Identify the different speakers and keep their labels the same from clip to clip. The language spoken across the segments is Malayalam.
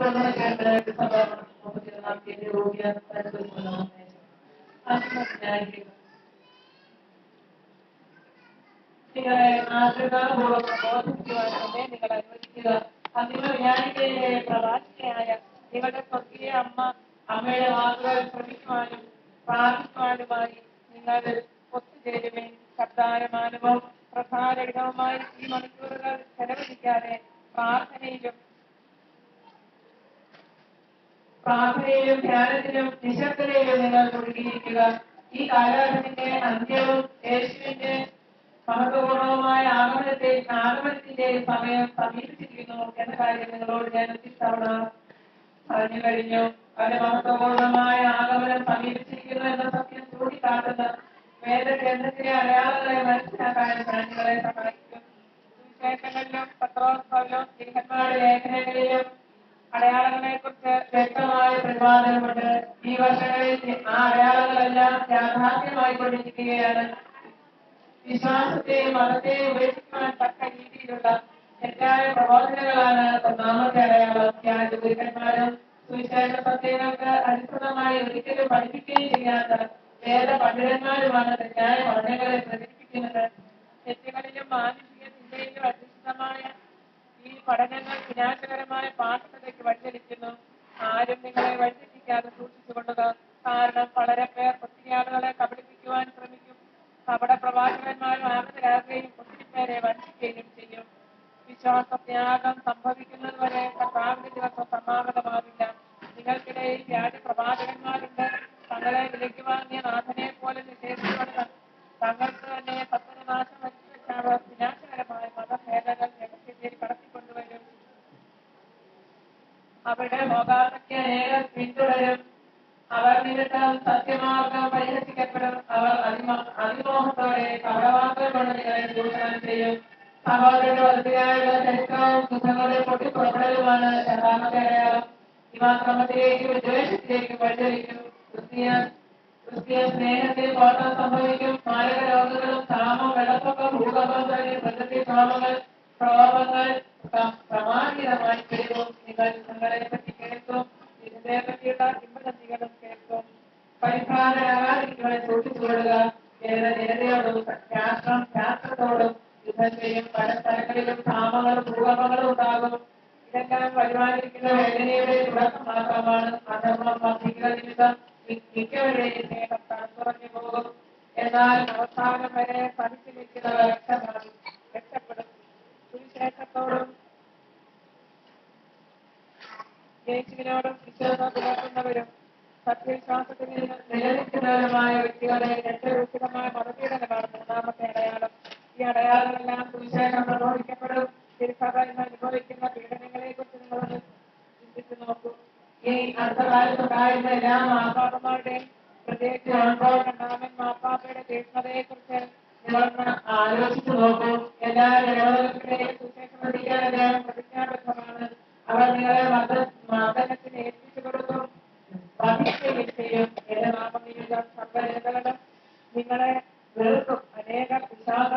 Speaker 1: തുടർന്നേണ്ടതായിട്ട് സഭ മുപ്പത്തിയൊന്നാം രോഗിയ ആത്മജ്ഞാനിക്കുക നിങ്ങളെ മാതൃകാപൂർവ്വം പ്രബോധിപ്പിക്കുവാൻ തന്നെ നിങ്ങൾ അനുവദിക്കുക അന്തിമ വിചാരിക്കയിലെ പ്രവാസിയായ നിങ്ങളുടെ സ്വർഗീയ അമ്മ അമ്മയുടെ വാക്കുകൾ ശ്രമിക്കുവാനും പ്രാർത്ഥിക്കുവാനുമായി നിങ്ങൾ ഒത്തുചേരുമേ ശബ്ദാരമാനവും പ്രധാനമായി ഈ മണിക്കൂറുകൾ ചെലവഴിക്കാതെ പ്രാർത്ഥനയിലും പ്രാർത്ഥനയിലും ധ്യാനത്തിലും നിശബ്ദതയിലും നിങ്ങൾ മുഴുകിയിരിക്കുക ഈ കാലഘട്ടത്തിന്റെ അന്ത്യവും യേശുവിന്റെ മഹത്വപൂർണവുമായ ആഗമനത്തെ ആഗമനത്തിന്റെ സമയം സമീപിച്ചിരിക്കുന്നു എന്ന കാര്യം നിങ്ങളോട് ഞാൻ ഒത്തിത്തവണ പറഞ്ഞു കഴിഞ്ഞു അവന്റെ മഹത്വപൂർണമായ ആഗമനം സമീപിച്ചിരിക്കുന്നു എന്ന സത്യം ചൂണ്ടിക്കാട്ടുന്ന വേദഗ്രന്ഥത്തിലെ അടയാളങ്ങളെ മനസ്സിലാക്കാൻ ഞാൻ നിങ്ങളെ സഹായിക്കും സുവിശേഷങ്ങളിലും പത്രോത്സവത്തിലും ലേഖന്മാരുടെ ലേഖനങ്ങളിലും അടയാളങ്ങളെ കുറിച്ച് വ്യക്തമായ പ്രതിപാദനമുണ്ട് ഈ വർഷങ്ങളിൽ ആ അടയാളങ്ങളെല്ലാം യാഥാർത്ഥ്യമായിക്കൊണ്ടിരിക്കുകയാണ് വിശ്വാസത്തെയും മതത്തെയും ഉപേക്ഷിക്കുവാൻ തക്ക രീതിയിലുള്ള തെറ്റായ പ്രബോധനങ്ങളാണ് ഒന്നാമത്തെ അടയാളം യാതൊരുക്കന്മാരും സുവിശേഷ സത്യങ്ങൾക്ക് അനുസൃതമായി ഒരിക്കലും പഠിപ്പിക്കുകയും ചെയ്യാത്ത വേദ പണ്ഡിതന്മാരുമാണ് തെറ്റായ പഠനങ്ങളെ പ്രചരിപ്പിക്കുന്നത് തെറ്റുകളിലും മാനുഷിക ചിന്തയിലും അധിഷ്ഠിതമായ ഈ പഠനങ്ങൾ വിനാശകരമായ പാഠത്തിലേക്ക് വഴിതെളിക്കുന്നു ആരും നിങ്ങളെ വഴിതെറ്റിക്കാതെ സൂക്ഷിച്ചുകൊള്ളുക കാരണം വളരെ പേർ ഒത്തിരി ആളുകളെ കബളിപ്പിക്കുവാൻ ശ്രമിക്കും കപട പ്രവാചകന്മാരും ആഗതരാകുകയും ഒത്തിരി പേരെ വഞ്ചിക്കുകയും ചെയ്യും വിശ്വാസത്യാഗം സംഭവിക്കുന്നത് വരെ കർത്താവിന്റെ ദിവസം സമാഗതമാവില്ല നിങ്ങൾക്കിടയിൽ വ്യാജ പ്രവാചകന്മാരുണ്ട് തങ്ങളെ വിലയ്ക്ക് വാങ്ങിയ നാഥനെ പോലെ നിഷേധിച്ചുകൊണ്ട് തങ്ങൾക്ക് തന്നെ സത്യനാശം വരുത്തിവെച്ച അവർ വിനാശകരമായ മതഭേദങ്ങൾ രഹസ്യത്തിൽ കടത്തിക്കൊണ്ടുവരും അവിടെ മോകാസക്തി അനേകം പിന്തുടരും അവർ നിമിത്തം സത്യമാർഗം പരിഹസിക്കപ്പെടും അവർ അതിമ അതിമോഹത്തോടെ കവളവാക്കുകൾ കൊണ്ട് നിങ്ങളെ ചൂഷണം ചെയ്യും സഹോദരന്റെ വലുതിയായുള്ള ചരിത്രവും സുഖങ്ങളുടെ പൊട്ടിപ്പുറപ്പെടലുമാണ് രണ്ടാമത്തെ അടയാളം ഇവ ക്രമത്തിലേക്ക് വിദ്വേഷത്തിലേക്ക് വഴിതെളിക്കും ക്രിസ്തീയ ക്രിസ്തീയ സ്നേഹത്തിൽ കോട്ടം സംഭവിക്കും മാരക രോഗങ്ങളും കാമം വെള്ളപ്പൊക്കം ഭൂകമ്പം തുടങ്ങിയ പ്രകൃതി ക്ഷോഭങ്ങൾ ക്ഷോഭങ്ങൾ പ്രമാണിതമായി പെരുകും നിങ്ങൾ നിങ്ങളെ പറ്റി കേൾക്കും ഇതിനെ പറ്റിയുള്ള കിംവദന്തികളും കേൾക്കും പരിഭ്രാന്തരാകാതിരിക്കുവാൻ സൂക്ഷിച്ചുകൊള്ളുക ഏത് ജനതയോടും രാഷ്ട്രം ശാസ്ത്രത്തോടും യുദ്ധം ചെയ്യും പല സ്ഥലങ്ങളിലും ക്ഷാമങ്ങളും ഭൂകമ്പങ്ങളും ഉണ്ടാകും ഇതെല്ലാം വരുവാനിരിക്കുന്ന വേദനയുടെ തുടക്കം മാത്രമാണ് അധർമ്മം വർദ്ധിക്കുക നിമിത്തം മി- മിക്കവരുടെയും സ്നേഹം തണുത്തുറഞ്ഞു പോകും എന്നാൽ അവസാനം വരെ സഹിച്ചു നിൽക്കുന്നവർ രക്ഷപ്പെടും രക്ഷപ്പെടും സുവിശേഷത്തോടും യേശുവിനോടും വിശ്വാസം പുലർത്തുന്നവരും സത്യവിശ്വാസത്തിൽ നിന്ന് നിലനിൽക്കുന്നവരുമായ വ്യക്തികളെ രക്ഷരൂപിതമായ മതപീഡനമാണ് മൂന്നാമത്തെ അടയാളം ഈ അടയാളങ്ങളെല്ലാം സുവിശേഷം പ്രബോധിക്കപ്പെടും തിരുസഭ ഇന്ന് അനുഭവിക്കുന്ന പീഡനങ്ങളെ കുറിച്ച് നിങ്ങളൊന്ന് ചിന്തിച്ചു നോക്കൂ ഈ അടുത്ത കാലത്ത് ഉണ്ടായിരുന്ന എല്ലാ മാപ്പാപ്പന്മാരുടെയും പ്രത്യേകിച്ച് ജോൺ പോൾ രണ്ടാമൻ മാപ്പാപ്പയുടെ തീക്ഷ്ണതയെ കുറിച്ച് നിങ്ങളൊന്ന് ആലോചിച്ചു നോക്കൂ എല്ലാ ജനങ്ങളുടെയും സുവിശേഷം പഠിക്കാൻ അദ്ദേഹം പ്രതിജ്ഞാബദ്ധമാണ് അവർ നിങ്ങളെ മത മതനത്തിന് ഏൽപ്പിച്ചു കൊടുക്കും വധിക്കുകയും ചെയ്യും എന്റെ നാമനിമിത്തം സർവ്വജനതകളും നിങ്ങളെ വെറുക്കും അനേക വിശാല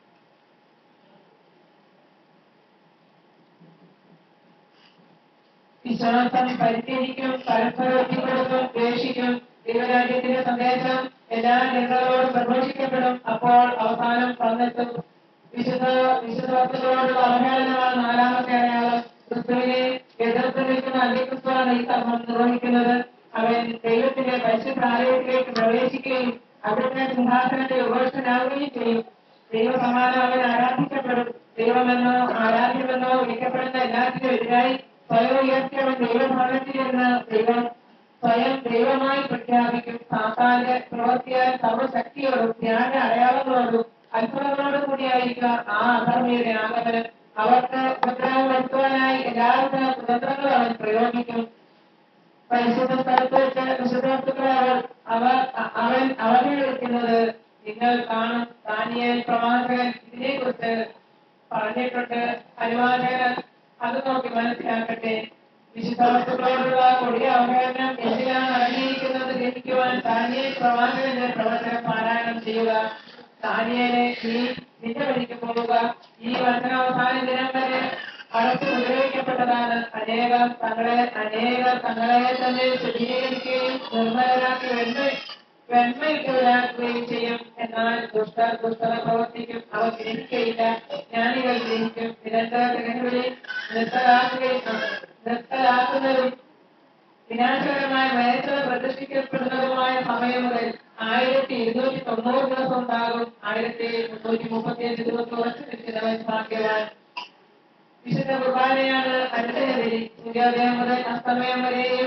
Speaker 1: വിശ്വാസം പരിത്യജിക്കും പരസ്പരം കൊടുക്കും ദ്വേഷിക്കും ദൈവരാജ്യത്തിന്റെ സന്ദേശം എല്ലാ ജനങ്ങളോടും പ്രഘോഷിക്കപ്പെടും അപ്പോൾ അവസാനം വന്നെത്തും വിശുദ്ധ വിശുദ്ധത്തോടുള്ള അവഹേളനമാണ് നാലാമത്തെ അടയാളം ക്രിസ്തുവിനെ എതിർത്ത് നിൽക്കുന്ന അന്ത്യക്രിസ്തുവാണ് ഈ കർമ്മം നിർവഹിക്കുന്നത് അവൻ ദൈവത്തിന്റെ പരിശുദ്ധ ആലയത്തിലേക്ക് പ്രവേശിക്കുകയും അവിടുത്തെ സിംഹാസനത്തിൽ ഉപേക്ഷനാവുകയും ചെയ്യും ദൈവസമാനം അവൻ ആരാധിക്കപ്പെടും ദൈവമെന്നോ ആരാധ്യമെന്നോ വിളിക്കപ്പെടുന്ന എല്ലാത്തിനും എതിരായി സ്വയം ഉയർത്തിയവൻ ദൈവഭവനത്തിലിരുന്ന് ദൈവം സ്വയം ദൈവമായി പ്രഖ്യാപിക്കും സാത്താന്റെ പ്രവർത്തിയാൽ സർവശക്തിയോടും ജ്ഞാന അടയാളങ്ങളോടും അത്ഭുതങ്ങളോടും കൂടിയായിരിക്കുക ആ അധർമ്മിയുടെ ആഗമനം അവർക്ക് ഉപദ്രവം വരുത്തുവാനായി എല്ലാവിധ കുതന്ത്രങ്ങളും അവൻ പ്രയോഗിക്കും പരിശുദ്ധ സ്ഥലത്ത് വെച്ച് വിശുദ്ധ വസ്തുക്കളെ അവർ അവർ അവൻ അവഹേളിക്കുന്നത് നിങ്ങൾ കാണും ദാനിയേൽ പ്രവാചകൻ ഇതിനെ കുറിച്ച് പറഞ്ഞിട്ടുണ്ട് അനുവാചകൻ അത് നോക്കി മനസ്സിലാക്കട്ടെ വിശുദ്ധ വസ്തുക്കളോടുള്ള കൊടിയ അവഹേളനം എന്തിനാണ് അടങ്ങിയിരിക്കുന്നത് ഗ്രഹിക്കുവാൻ ദാനിയേൽ പ്രവാചകന്റെ പ്രവചനം പാരായണം ചെയ്യുക ദാനിയേലെ നീ നിന്റെ വഴിക്ക് പോവുക ഈ വചനാവസാന ദിനം വരെ അടച്ചു ഉപയോഗിക്കപ്പെട്ട ചെയ്യപ്പെട്ടതാണ് അനേകം തങ്ങളെ അനേകം തങ്ങളെ തന്നെ ശുദ്ധീകരിക്കുകയും നിർമ്മലരാക്കി വെണ്മ വെണ്മയിട്ടുള്ളാക്കുകയും ചെയ്യും എന്നാൽ ദുഷ്ടർ ദുഷ്ടത പ്രവർത്തിക്കും അവർ ഗ്രഹിക്കയില്ല ജ്ഞാനികൾ ഗ്രഹിക്കും നിരന്തര തിരഞ്ഞുവിളി നിർത്തലാക്കുകയും നിർത്തലാക്കുന്നതും വിനാശകരമായ വയസ്സ് പ്രതിഷ്ഠിക്കപ്പെടുന്നതുമായ സമയം മുതൽ ആയിരത്തി ഇരുന്നൂറ്റി തൊണ്ണൂറ് ദിവസം ഉണ്ടാകും ആയിരത്തി മുന്നൂറ്റി മുപ്പത്തിയഞ്ച് ദിവസം ഉറച്ചു നിൽക്കുന്നവൻ ഭാഗ്യവാൻ വിശുദ്ധ കുർബാനയാണ് അടുത്തതിൽ സൂര്യോദയം മുതൽ അസ്തമയം വരെയും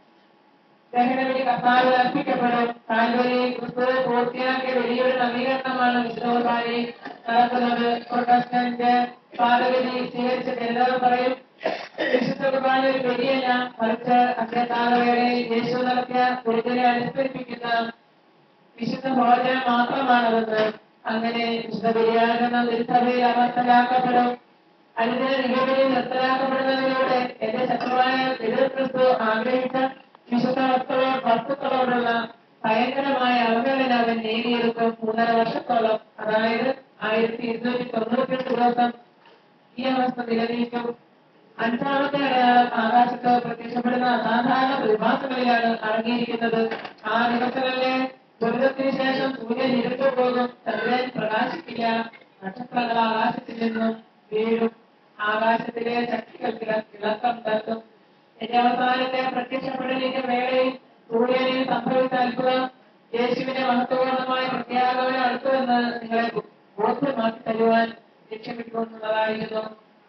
Speaker 1: ദഹനബലി കർത്താവ് അർപ്പിക്കപ്പെടും കാൽവരി ക്രിസ്തു പൂർത്തിയാക്കിയ വലിയൊരു നവീകരണമാണ് വിശുദ്ധ കുർബാനയിൽ നടക്കുന്നത് പ്രൊട്ടസ്റ്റന്റ് പാതഗതി സ്വീകരിച്ച ജനത പറയും വിശുദ്ധ കുർബാന ഒരു വലിയല്ല മറിച്ച് അത്യത്താളവേളയിൽ യേശു നടത്തിയ ഗുരുതരെ അനുസ്മരിപ്പിക്കുന്ന വിശുദ്ധ ഭോജനം മാത്രമാണതെന്ന് അങ്ങനെ വിശുദ്ധ ബലിയാണെന്ന തിരുസഭയിൽ അവസ്ഥലാക്കപ്പെടും അതിന് നിലവിൽ നിർത്തലാക്കപ്പെടുന്നതിലൂടെ എന്റെ ശത്രുവായ എതിർ ക്രിസ്തു ആഗ്രഹിച്ച വിശുദ്ധ വസ്തുക്കളോ വസ്തുക്കളോടുള്ള ഭയങ്കരമായ അവഗണന അവൻ നേടിയെടുക്കും മൂന്നര വർഷത്തോളം അതായത് ആയിരത്തി ഇരുന്നൂറ്റി തൊണ്ണൂറ്റി എട്ട് ദിവസം ഈ അവസ്ഥ നിലനിൽക്കും അഞ്ചാമത്തെ അടയാളം ആകാശത്ത് പ്രത്യക്ഷപ്പെടുന്ന അസാധാരണ പ്രതിഭാസങ്ങളിലാണ് അടങ്ങിയിരിക്കുന്നത് ആ ദിവസങ്ങളിലെ ദുരിതത്തിന് ശേഷം സൂര്യൻ ഇരുട്ടു പോകും ചന്ദ്രൻ പ്രകാശിക്കില്ല നക്ഷത്രങ്ങൾ ആകാശത്തിൽ നിന്നും വീഴും ആകാശത്തിലെ ശക്തികൾ ഇള- ഇളക്കം തട്ടും എന്റെ അവസാനത്തെ പ്രത്യക്ഷപ്പെടലിന്റെ വേളയിൽ സൂര്യനിൽ സംഭവിച്ച അത്ഭുതം യേശുവിന്റെ മഹത്വപൂർണമായ പ്രത്യാഗമനം അടുത്തുവെന്ന് നിങ്ങളെ ബോധ്യമാക്കി തരുവാൻ ലക്ഷ്യമിട്ടുകൊണ്ടുള്ളതായിരുന്നു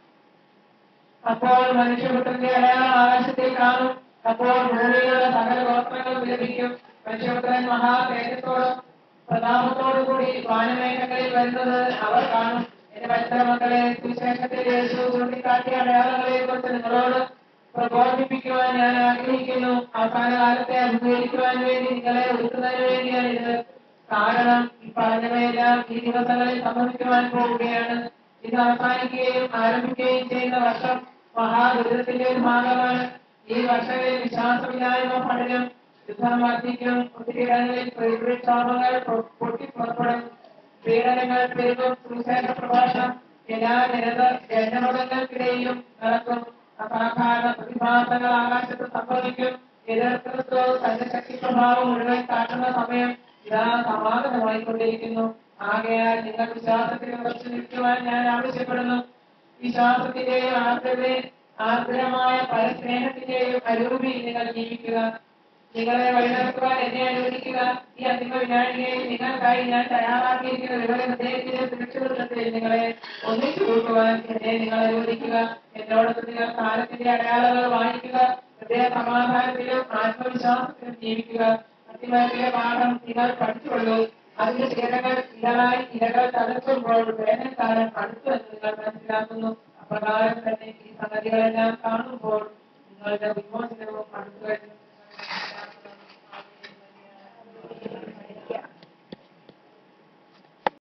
Speaker 1: അപ്പോൾ മനുഷ്യപുത്രന്റെ അടയാളം ആകാശത്തിൽ കാണും അപ്പോൾ ഭൂമിയിലുള്ള സകല ഗോത്രങ്ങളും വിലപിക്കും മനുഷ്യപുത്രൻ മഹാ തേജത്തോടും പ്രതാപത്തോടു കൂടി വാനമേഘങ്ങളിൽ വരുന്നത് അവർ കാണും എന്റെ മത്സര മക്കളെ സുവിശേഷത്തിൽ യേശു ചൂണ്ടിക്കാട്ടിയ അടയാളങ്ങളെ കുറിച്ച് നിങ്ങളോട് പ്രബോധിപ്പിക്കുവാൻ ഞാൻ ആഗ്രഹിക്കുന്നു അവസാന കാലത്തെ അഭിമുഖീകരിക്കുവാൻ വേണ്ടി നിങ്ങളെ ഒരുക്കുന്നതിന് വേണ്ടിയാണ് ഇത് കാരണം ഈ പറഞ്ഞവയെല്ലാം ഈ ദിവസങ്ങളിൽ സംഭവിക്കുവാൻ പോവുകയാണ് ഇത് അവസാനിക്കുകയും ആരംഭിക്കുകയും ചെയ്യുന്ന വർഷം മഹാദുരിതത്തിന്റെ ഒരു ഭാഗമാണ് ഈ വർഷങ്ങളിൽ വിശ്വാസമില്ലായ്മ പഠനം യുദ്ധം വർദ്ധിക്കും ഒത്തിരിയിടങ്ങളിൽ പ്രകൃതിക്ഷോഭങ്ങൾ പൊ- പൊട്ടി പുറപ്പെടും പീഡനങ്ങൾ പെരുകും സുവിശേഷ പ്രഭാഷണം എല്ലാ ജനത ജനമതങ്ങൾക്കിടയിലും നടക്കും അസാധാരണ പ്രതിഭാസങ്ങൾ ആകാശത്ത് സംഭവിക്കും എതിർക്രിസ്തു തന്റെ ശക്തി പ്രഭാവം മുഴുവൻ കാട്ടുന്ന സമയം ഇതാ സമാഗതമായിക്കൊണ്ടിരിക്കുന്നു ആകയാൽ നിങ്ങൾ വിശ്വാസത്തിൽ ഉറച്ചു നിൽക്കുവാൻ ഞാൻ ആവശ്യപ്പെടുന്നു വിശ്വാസത്തിന്റെയും ആർദ്രത ആർദ്രമായ പരസ്നേഹത്തിന്റെയും അരൂപിയിൽ നിങ്ങൾ ജീവിക്കുക നിങ്ങളെ വഴിനടത്തുവാൻ എന്നെ അനുവദിക്കുക ഈ അന്തിമ വിനാഴികയിൽ നിങ്ങൾക്കായി ഞാൻ തയ്യാറാക്കിയിരിക്കുന്ന നിങ്ങളുടെ ഹൃദയത്തിന്റെ സുരക്ഷിതത്വത്തിൽ നിങ്ങളെ ഒന്നിച്ചു കൂട്ടുവാൻ എന്നെ നിങ്ങൾ അനുവദിക്കുക എന്നോടൊപ്പം നിങ്ങൾ കാലത്തിന്റെ അടയാളങ്ങൾ വായിക്കുക ഹൃദയ സമാധാനത്തിലും ആത്മവിശ്വാസത്തിലും ജീവിക്കുക അന്തിമത്തിലെ പാഠം നിങ്ങൾ പഠിച്ചുള്ളൂ അതിന്റെ ശിഖരങ്ങൾ ഇലകളായി ഇലകൾ തകർക്കുമ്പോൾ വേനൽക്കാലം അടുത്തു എന്ന് നിങ്ങൾ മനസ്സിലാക്കുന്നു അപ്രകാരം തന്നെ ഈ സംഗതികളെല്ലാം കാണുമ്പോൾ നിങ്ങളുടെ വിമോചനവും അടുത്തു വരുന്നു